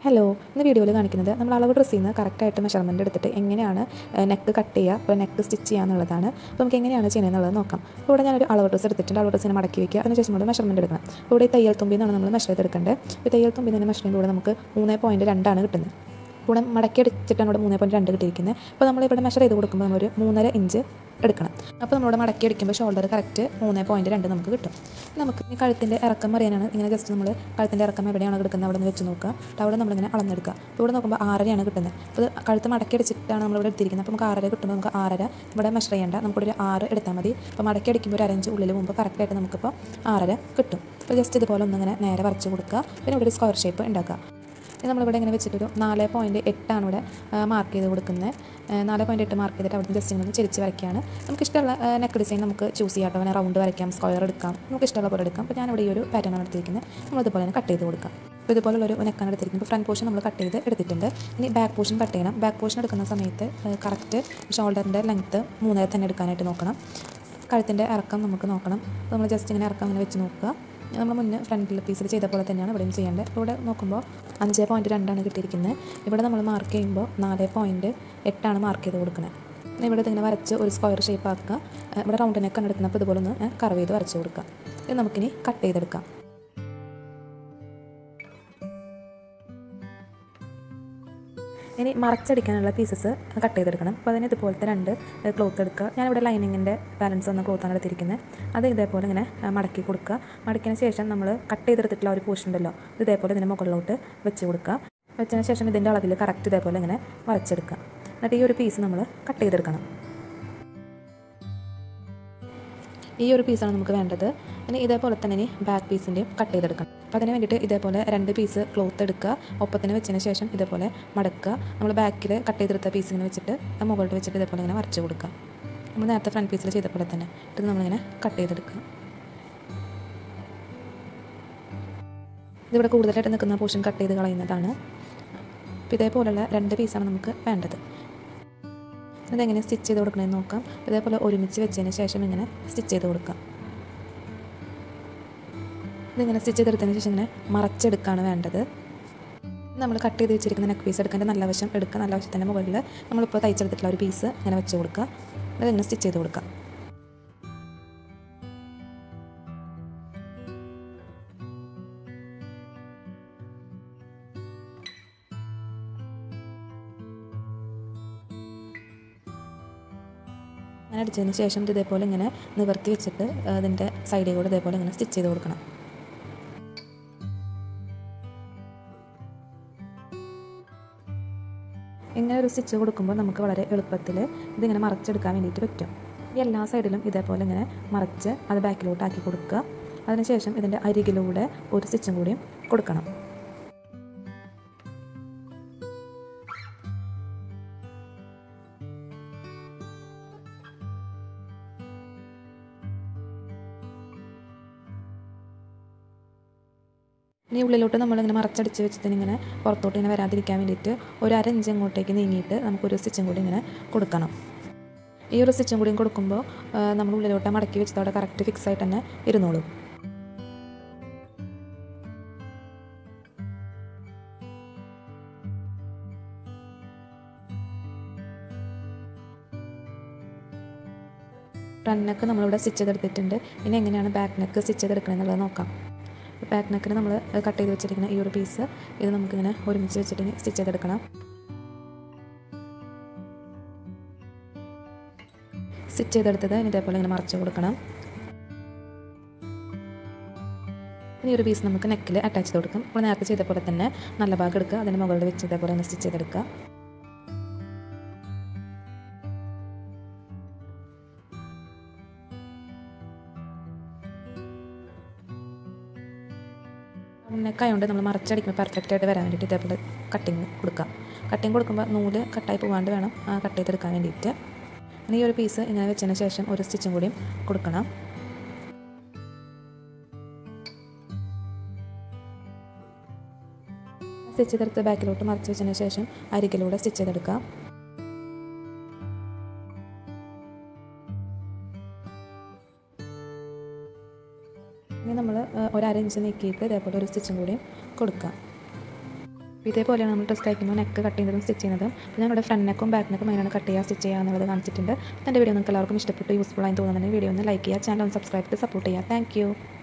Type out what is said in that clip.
hello ഇന്ന് വീഡിയോയിൽ കാണിക്കുന്നത് നമ്മൾ അളവ് ഡ്രസ്സിൽ നിന്ന് കറക്റ്റായിട്ട് മെഷർമെൻറ്റ് എടുത്തിട്ട് എങ്ങനെയാണ് നെക്ക് കട്ട് ചെയ്യുക അപ്പോൾ നെക്ക് സ്റ്റിച്ച് ചെയ്യുക എന്നുള്ളതാണ് അപ്പോൾ നമുക്ക് എങ്ങനെയാണ് ചെയ്യുന്നത് നോക്കാം അപ്പോൾ ഇവിടെ ഞാനൊരു അളവ് ഡ്രസ്സ് എടുത്തിട്ടുണ്ട് അളവ് ഡ്രസ്സിനെ മടക്കി വയ്ക്കുക അതിനുശേഷം ഇവിടെ മെഷർമെൻറ്റ് എടുക്കണം അപ്പോൾ ഇവിടെ ഈ തയ്യൽ തുമ്പിൽ നിന്നാണ് നമ്മൾ മെഷർ ചെയ്തെടുക്കേണ്ടത് ഇപ്പോൾ തയ്യൽ തുമ്പിൽ നിന്ന് മെഷർ ചെയ്യുമ്പോൾ നമുക്ക് മൂന്ന് പോയിൻറ്റ് രണ്ടാണ് കിട്ടുന്നത് ഇവിടെ മടക്കി അടിച്ചിട്ടാണ് ഇവിടെ മൂന്ന് പോയിൻറ്റ് രണ്ട് കിട്ടിയിരിക്കുന്നത് അപ്പോൾ നമ്മളിവിടെ മെഷർ ചെയ്ത് കൊടുക്കുമ്പോൾ നമ്മളൊരു മൂന്നര ഇഞ്ച് എടുക്കണം അപ്പോൾ നമ്മളിവിടെ മടക്കി അടിക്കുമ്പോൾ ഷോൾഡർ കറക്റ്റ് മൂന്ന് പോയിൻറ്റ് രണ്ട് നമുക്ക് കിട്ടും നമുക്ക് ഈ കഴുത്തിൻ്റെ ഇറക്കം അറിയാനാണ് ഇങ്ങനെ ജസ്റ്റ് നമ്മൾ കഴുത്തിൻ്റെ ഇറക്കം എവിടെയാണ് കിടക്കുന്നത് അവിടെ നിന്ന് വെച്ച് നോക്കുക അപ്പോൾ അവിടെ നമ്മളിങ്ങനെ അളന്നെടുക്കുക അപ്പോൾ ഇവിടെ നോക്കുമ്പോൾ ആറരയാണ് കിട്ടുന്നത് അപ്പോൾ ഇത് കഴുത്ത് മടക്കി അടിച്ചിട്ടാണ് നമ്മളിവിടെ എടുത്തിരിക്കുന്നത് അപ്പോൾ നമുക്ക് ആറര കിട്ടുമ്പോൾ നമുക്ക് ആറര ഇവിടെ മെഷർ ചെയ്യേണ്ട നമുക്കൊരു ആറ് എടുത്താൽ മതി അപ്പോൾ മടക്കി അടിക്കുമ്പോൾ ഒരു അരഞ്ച് ഉള്ളിൽ മുമ്പ് കറക്റ്റായിട്ട് നമുക്കിപ്പോൾ ആറര കിട്ടും അപ്പോൾ ജസ്റ്റ് ഇതുപോലെ ഒന്നിങ്ങനെ നേരെ വരച്ച് കൊടുക്കുക പിന്നെ ഇവിടെ ഒരു സ്ക്വയർ ഷേപ്പ് ഉണ്ടാക്കുക ഇത് നമ്മളിവിടെ ഇങ്ങനെ വെച്ചിട്ടൊരു നാല് പോയിൻറ്റ് എട്ടാണ് ഇവിടെ മാർക്ക് ചെയ്ത് കൊടുക്കുന്നത് നാല് പോയിൻറ്റ് എട്ട് മാർക്ക് ചെയ്തിട്ട് അവിടുന്ന് ജസ്റ്റ് ഇങ്ങനെ ചെരിച്ച് വരയ്ക്കുകയാണ് നമുക്ക് ഇഷ്ടമുള്ള നെക്ക് ഡിസൈൻ നമുക്ക് ചൂസ് ചെയ്യാം കേട്ടോ അങ്ങനെ റൗണ്ട് വരയ്ക്കാം സ്ക്വയർ എടുക്കാം നമുക്ക് ഇഷ്ടമുള്ള പോലെ എടുക്കാം അപ്പോൾ ഞാനിവിടെ ഈ ഒരു പാറ്റേൺ ആണ് എടുത്തിരിക്കുന്നത് നമ്മൾ ഇതുപോലെ തന്നെ കട്ട് ചെയ്ത് കൊടുക്കാം അപ്പോൾ ഇതുപോലുള്ളൊരു നെക്കാണ് എടുത്തിരിക്കുന്നത് ഫ്രണ്ട് പോർഷൻ നമ്മൾ കട്ട് ചെയ്ത് എടുത്തിട്ടുണ്ട് ഇനി ബാക്ക് പോർഷൻ കട്ട് ചെയ്യണം ബാക്ക് പോർഷൻ എടുക്കുന്ന സമയത്ത് കറക്റ്റ് ഷോൾഡറിൻ്റെ ലെങ്ത്ത് മൂന്നര തന്നെ എടുക്കാനായിട്ട് നോക്കണം കഴുത്തിൻ്റെ ഇറക്കം നമുക്ക് നോക്കണം അപ്പോൾ നമ്മൾ ജസ്റ്റ് ഇങ്ങനെ ഇറക്കം ഇങ്ങനെ വെച്ച് നോക്കുക നമ്മൾ മുന്നേ ഫ്രണ്ടിൽ പീസിൽ ചെയ്ത പോലെ തന്നെയാണ് ഇവിടെയും ചെയ്യേണ്ടത് ഇവിടെ നോക്കുമ്പോൾ അഞ്ച് പോയിൻറ്റ് രണ്ടാണ് കിട്ടിയിരിക്കുന്നത് ഇവിടെ നമ്മൾ മാർക്ക് ചെയ്യുമ്പോൾ നാല് പോയിൻറ്റ് എട്ടാണ് മാർക്ക് ചെയ്ത് കൊടുക്കുന്നത് പിന്നെ ഇവിടെ ഇതിങ്ങനെ വരച്ച് ഒരു സ്ക്വയർ ഷേപ്പ് ആക്കുക ഇവിടെ റൗണ്ടിനൊക്കെ എടുക്കുന്നപ്പോൾ ഇതുപോലെ ഒന്ന് കർവ് ചെയ്ത് വരച്ച് കൊടുക്കുക ഇത് നമുക്കിനി കട്ട് ചെയ്തെടുക്കാം ഇനി മറച്ചടിക്കാനുള്ള പീസസ് കട്ട് ചെയ്തെടുക്കണം അപ്പോൾ അതിന് ഇതുപോലത്തെ രണ്ട് ക്ലോത്ത് എടുക്കുക ഞാനിവിടെ ലൈനിങ്ങിൻ്റെ ബാലൻസ് വന്ന ക്ലോത്താണ് എടുത്തിരിക്കുന്നത് അത് ഇതേപോലെ ഇങ്ങനെ മടക്കി കൊടുക്കുക മടക്കിയതിന് ശേഷം നമ്മൾ കട്ട് ചെയ്തെടുത്തിട്ടുള്ള ഒരു പോർഷൻ ഉണ്ടല്ലോ ഇത് ഇതേപോലെ ഇതിൻ്റെ മുകളിലോട്ട് വെച്ച് കൊടുക്കുക വെച്ചതിന് ശേഷം ഇതിൻ്റെ അളവിൽ കറക്റ്റ് ഇതേപോലെ ഇങ്ങനെ വരച്ചെടുക്കുക എന്നിട്ട് ഈ ഒരു പീസ് നമ്മൾ കട്ട് ചെയ്തെടുക്കണം ഈ ഒരു പീസാണ് നമുക്ക് വേണ്ടത് ഇനി ഇതേപോലെ തന്നെ ഇനി ബാക്ക് പീസിൻ്റെയും കട്ട് ചെയ്തെടുക്കണം അപ്പോൾ അതിന് വേണ്ടിയിട്ട് ഇതേപോലെ രണ്ട് പീസ് ക്ലോത്ത് എടുക്കുക ഒപ്പത്തിന് വെച്ചതിന് ശേഷം ഇതേപോലെ മടക്കുക നമ്മൾ ബാക്കിൽ കട്ട് ചെയ്തെടുത്ത പീസ് ഇങ്ങനെ വെച്ചിട്ട് മുകളിൽ വെച്ചിട്ട് ഇതേപോലെ ഇങ്ങനെ വരച്ച് കൊടുക്കുക നമ്മൾ നേരത്തെ ഫ്രണ്ട് പീസിൽ ചെയ്ത പോലെ തന്നെ ഇത് നമ്മളിങ്ങനെ കട്ട് ചെയ്തെടുക്കുക ഇതിവിടെ കൂടുതലായിട്ട് നിൽക്കുന്ന പോർഷൻ കട്ട് ചെയ്ത് കളയുന്നതാണ് അപ്പോൾ ഇതേപോലെയുള്ള രണ്ട് പീസാണ് നമുക്ക് വേണ്ടത് ഇതെങ്ങനെ സ്റ്റിച്ച് ചെയ്ത് കൊടുക്കണമെന്ന് നോക്കാം ഇതേപോലെ ഒരുമിച്ച് വെച്ചതിന് ശേഷം ഇങ്ങനെ സ്റ്റിച്ച് ചെയ്ത് കൊടുക്കാം ഇതിങ്ങനെ സ്റ്റിച്ച് ചെയ്തെടുത്തതിന് ശേഷം ഇങ്ങനെ മറച്ചെടുക്കുകയാണ് വേണ്ടത് നമ്മൾ കട്ട് ചെയ്ത് വെച്ചിരിക്കുന്ന നെക്ക് പീസ് എടുക്കേണ്ട നല്ല വശം എടുക്കുക നല്ല വശത്തിൻ്റെ മുകളിൽ നമ്മളിപ്പോൾ തയ്ച്ചെടുത്തിട്ടുള്ള ഒരു പീസ് ഇങ്ങനെ വെച്ച് കൊടുക്കുക അതിങ്ങനെ സ്റ്റിച്ച് ചെയ്ത് കൊടുക്കുക അങ്ങനെ അടിച്ചതിന് ശേഷം ഇത് ഇതേപോലെ ഇങ്ങനെ നിവർത്തി വെച്ചിട്ട് അതിൻ്റെ സൈഡിൽ കൂടെ ഇതേപോലെ ഇങ്ങനെ സ്റ്റിച്ച് ചെയ്ത് കൊടുക്കണം ഇങ്ങനെ ഒരു സ്റ്റിച്ച് കൊടുക്കുമ്പോൾ നമുക്ക് വളരെ എളുപ്പത്തിൽ ഇതിങ്ങനെ മറച്ചെടുക്കാൻ വേണ്ടിയിട്ട് പറ്റും ഈ എല്ലാ സൈഡിലും ഇതേപോലെ ഇങ്ങനെ മറച്ച് അത് ബാക്കിലോട്ട് ആക്കി കൊടുക്കുക അതിനുശേഷം ഇതിൻ്റെ അരികിലൂടെ ഒരു സ്റ്റിച്ചും കൂടിയും കൊടുക്കണം ഇനി ഉള്ളിലോട്ട് നമ്മളിങ്ങനെ മറച്ചടിച്ച് വെച്ചിട്ട് ഇങ്ങനെ പുറത്തോട്ട് ഇങ്ങനെ വരാതിരിക്കാൻ വേണ്ടിയിട്ട് ഒരു അര ഇഞ്ച് അങ്ങോട്ടേക്ക് നീങ്ങിയിട്ട് നമുക്കൊരു സ്റ്റിച്ചും കൂടി ഇങ്ങനെ കൊടുക്കണം ഈ ഒരു സ്റ്റിച്ചും കൂടിയും കൊടുക്കുമ്പോൾ നമ്മൾ ഉള്ളിലോട്ട് മടക്കി വെച്ചതോടെ കറക്റ്റ് ഫിക്സ് ആയിട്ട് തന്നെ ഇരുന്നോളും ഫ്രണ്ട് നെക്ക് നമ്മളിവിടെ സ്റ്റിച്ച് ചെയ്തെടുത്തിട്ടുണ്ട് ഇനി എങ്ങനെയാണ് ബാക്ക് നെക്ക് സ്റ്റിച്ച് ചെയ്തെടുക്കണം എന്നുള്ളത് നോക്കാം ബാക്ക് നെക്കിന് നമ്മൾ കട്ട് ചെയ്ത് വെച്ചിരിക്കുന്ന ഈ ഒരു പീസ് ഇത് നമുക്കിങ്ങനെ ഒരുമിച്ച് വെച്ചിട്ട് സ്റ്റിച്ച് ചെയ്തെടുക്കണം സ്റ്റിച്ച് ചെയ്തെടുത്തത് ഇതേപോലെ ഇങ്ങനെ മറച്ച് കൊടുക്കണം ഇനി ഒരു പീസ് നമുക്ക് നെക്കിൽ അറ്റാച്ച് ചെയ്ത് കൊടുക്കാം നമ്മൾ നേരത്തെ ചെയ്ത പോലെ തന്നെ നല്ല ഭാഗം എടുക്കുക അതിന് മുകളിൽ വെച്ച് ഇതേപോലെ തന്നെ സ്റ്റിച്ച് ചെയ്തെടുക്കുക നെക്കായതുകൊണ്ട് നമ്മൾ മറച്ചടിക്കുമ്പോൾ പെർഫെക്റ്റ് ആയിട്ട് വരാൻ വേണ്ടിയിട്ട് ഇതേപോലെ കട്ടിങ് കൊടുക്കാം കട്ടിങ് കൊടുക്കുമ്പോൾ നൂല് കട്ടായി പോകാണ്ട് വേണം കട്ട് ചെയ്തെടുക്കാൻ വേണ്ടിയിട്ട് ഇനി ഈ ഒരു പീസ് ഇങ്ങനെ വെച്ചതിന് ശേഷം ഒരു സ്റ്റിച്ചും കൂടിയും കൊടുക്കണം സ്റ്റിച്ച് ചെയ്തെടുത്ത് ബാക്കിലോട്ട് മറിച്ച് വെച്ചതിന് ശേഷം അരികിലൂടെ സ്റ്റിച്ച് ചെയ്തെടുക്കാം ഇനി നമ്മൾ ഒരു അര ഇഞ്ച് നീക്കിയിട്ട് ഇതേപോലെ ഒരു സ്റ്റിച്ചും കൂടി കൊടുക്കാം ഇതേപോലെയാണ് നമ്മൾ ഡ്രസ് തയ്ക്കുമ്പോൾ നെക്ക് കട്ട് ചെയ്യുന്നതും സ്റ്റിച്ച് ചെയ്യുന്നതും അപ്പോൾ ഞാൻ ഇവിടെ ഫ്രണ്ട് നെക്കും ബാക്ക് നെക്കും എങ്ങനെയാണ് കട്ട് ചെയ്യുക സ്റ്റിച്ച് ചെയ്യുക എന്നുള്ളത് കാണിച്ചിട്ടുണ്ട് എൻ്റെ വീഡിയോ നിങ്ങൾക്ക് എല്ലാവർക്കും ഇഷ്ടപ്പെട്ട് യൂസ്ഫുൾ ആയി തോന്നുന്നുണ്ടെങ്കിൽ വീഡിയോ ഒന്ന് ലൈക്ക് ചെയ്യുക ചാനൽ ഒന്ന് സബ്സ്ക്രൈബ് ചെയ്ത് സപ്പോർട്ട് ചെയ്യുക താങ്ക്